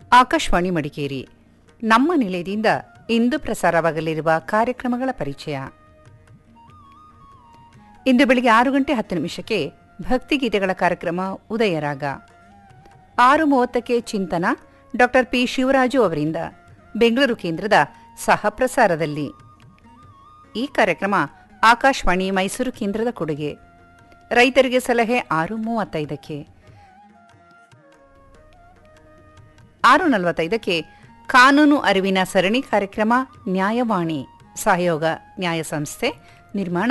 ಆಕಾಶವಾಣಿ ಮಡಿಕೇರಿ ನಮ್ಮ ನಿಲಯದಿಂದ ಇಂದು ಪ್ರಸಾರವಾಗಲಿರುವ ಕಾರ್ಯಕ್ರಮಗಳ ಪರಿಚಯ ಇಂದು ಬೆಳಿಗ್ಗೆ ಆರು ಗಂಟೆ ಹತ್ತು ನಿಮಿಷಕ್ಕೆ ಭಕ್ತಿಗೀತೆಗಳ ಕಾರ್ಯಕ್ರಮ ಉದಯರಾಗ ಆರು ಮೂವತ್ತಕ್ಕೆ ಚಿಂತನ ಡಾಕ್ಟರ್ ಪಿ ಶಿವರಾಜು ಅವರಿಂದ ಬೆಂಗಳೂರು ಕೇಂದ್ರದ ಸಹ ಪ್ರಸಾರದಲ್ಲಿ ಈ ಕಾರ್ಯಕ್ರಮ ಆಕಾಶವಾಣಿ ಮೈಸೂರು ಕೇಂದ್ರದ ಕೊಡುಗೆ ರೈತರಿಗೆ ಸಲಹೆ ಆರು ಮೂವತ್ತೈದಕ್ಕೆ ಆರು ನಲವತ್ತೈದಕ್ಕೆ ಕಾನೂನು ಅರಿವಿನ ಸರಣಿ ಕಾರ್ಯಕ್ರಮ ನ್ಯಾಯವಾಣಿ ಸಹಯೋಗ ನ್ಯಾಯ ಸಂಸ್ಥೆ ನಿರ್ಮಾಣ